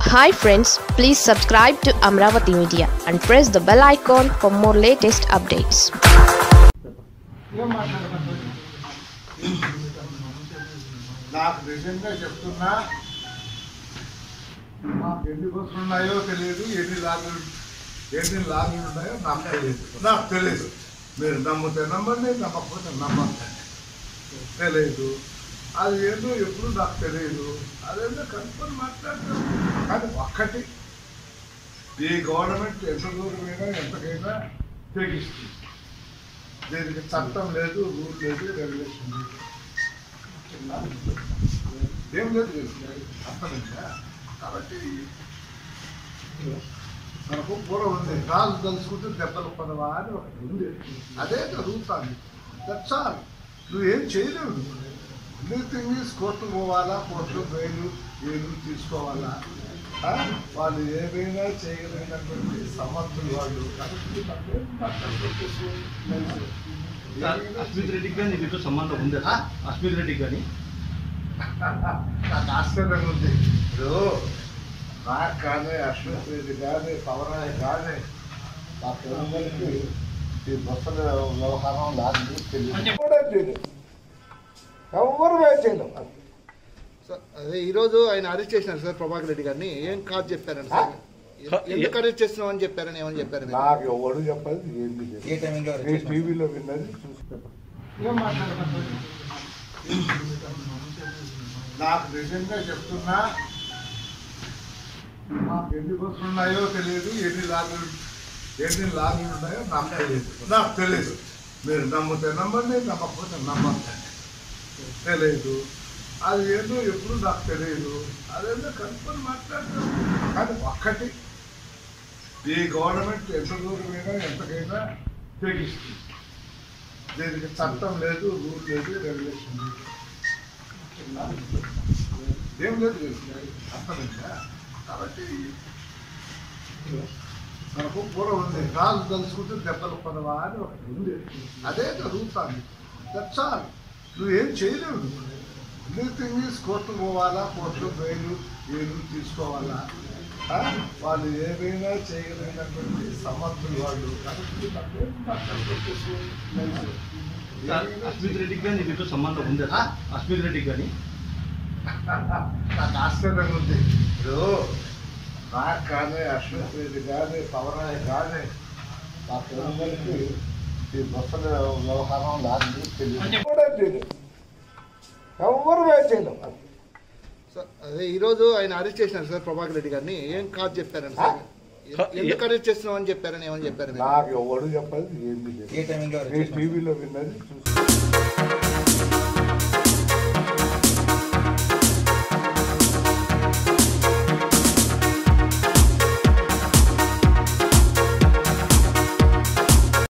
Hi friends please subscribe to Amaravati media and press the bell icon for more latest updates ఏం మాట్లాడమంటారు నాకు నిజంగా చెప్తున్నా మాకు ఎన్ని బస్సులు ఉన్నాయో తెలియదు ఎన్ని లాగులు ఎన్ని లాగులు ఉన్నాయో నాకు తెలియదు నాకు తెలియదు మీరు నమ్మితే నమ్మండి నమ్మకపోతే నమ్మండి తెలియదు అది ఏందో ఎప్పుడు నాకు తెలియదు అదేందో కనుక్కొని మాట్లాడతాను కానీ ఒక్కటి ఈ గవర్నమెంట్ ఎంత దూరమైనా ఎంతకైనా తెగిస్తుంది దీనికి చట్టం లేదు రూల్ లేదు రెగ్యులేషన్ లేదు ఏం లేదు అర్థమైందా కాబట్టి మనకు పూర్వం ఉంది రాజు తలుచుకుంటే దెబ్బలు పడవా అని ఒకటి ఉంది అదే జరుగుతుంది దట్స్ ఆల్ నువ్వేం చేయలేవు ఎనీథింగ్ ఈజ్ కోర్టు పోవాలా కోర్టు బెయిలు ఏలు తీసుకోవాలా ఆ? వాళ్ళు ఏమైనా చేయగలిగినటువంటి సమర్థులు వాళ్ళు కాబట్టి తప్పేం మాట్లాడుకోవచ్చు. అస్మిత్ రెడ్డికి కానీ మీకు సంబంధం ఉందా ఆ? అస్మిత్ రెడ్డికి కానీ నాకు ఆశ్చర్యంగా ఉంది ఇప్పుడు నాకు కానీ అశ్వత్ రెడ్డి కానీ పవరాయ్ కానీ మా పిల్లలకి ఈ బస్సుల వ్యవహారం లాంటి తెలియదు కూడా తెలియదు ఎవరు వేరు చేయలేం సార్ అదే ఈరోజు ఆయన అరెస్ట్ చేసినారు సార్ ప్రభాకర్ రెడ్డి గారిని ఏం కాదు చెప్పారండి సార్ ఎందుకు అరెస్ట్ చేస్తున్నాం అని చెప్పారని ఏమని చెప్పారు మీరు? నాకు ఎవడు చెప్పదు ఏంది ఏ టైమింగ్లో నేను టీవీలో విన్నది చూసుకుంటాను ఏం మాట్లాడమంటారు నాకు నిజంగా చెప్తున్నా మాకు ఎన్ని బస్సులు ఉన్నాయో తెలియదు ఎన్ని లాగులు ఎన్ని లాగులు ఉన్నాయో నాకు తెలియదు నాకు తెలియదు మీరు నమ్మితే నమ్మండి నమ్మకపోతే నమ్మండి తెలియదు అది ఏందో ఎప్పుడు నాకు తెలియదు అదేందో కనుక్కొని మాట్లాడతాను కానీ ఒక్కటి ఈ గవర్నమెంట్ ఎంత దూరమైనా ఎంతకైనా తెగిస్తుంది దీనికి చట్టం లేదు రూల్ లేదు రెగ్యులేషన్ లేదు ఏం లేదు అర్థమైందా కాబట్టి మనకు పూర్వం ఉంది రాజు తలుచుకుంటే దెబ్బలు పడవా అని ఒకటి ఉంది అదే జరుగుతుంది దట్స్ ఆల్ నువ్వేం చేయలేవు ఎనీథింగ్ ఈజ్ కోర్టు పోవాలా కోర్టు బెయిలు ఏలు తీసుకోవాలా ఆ? వాళ్ళు ఏమైనా చేయగలిగినటువంటి సమర్థులు వాళ్ళు కాబట్టి తప్పేం మాట్లాడుకోవచ్చు. అస్మిత్ రెడ్డికి కానీ మీకు సంబంధం ఉందా ఆ? అస్మిత్ రెడ్డికి కానీ నాకు ఆశ్చర్యంగా ఉంది ఇప్పుడు నాకు కానీ అశ్వత్ రెడ్డి కానీ పవరాయ్ కానీ మా పిల్లలకి ఈ బస్సుల వ్యవహారం లాంటి తెలియదు కూడా తెలియదు ఎవరు వేరు చేయలేం సార్ అదే ఈరోజు ఆయన అరెస్ట్ చేసినారు సార్ ప్రభాకర్ రెడ్డి గారిని ఏం కాదు చెప్పారండి సార్ ఎందుకు అరెస్ట్ చేస్తున్నాం అని చెప్పారని ఏమని చెప్పారు మీరు? నాకు ఎవడు చెప్పదు ఏంది ఏ టైమింగ్లో నేను టీవీలో విన్నది చూసి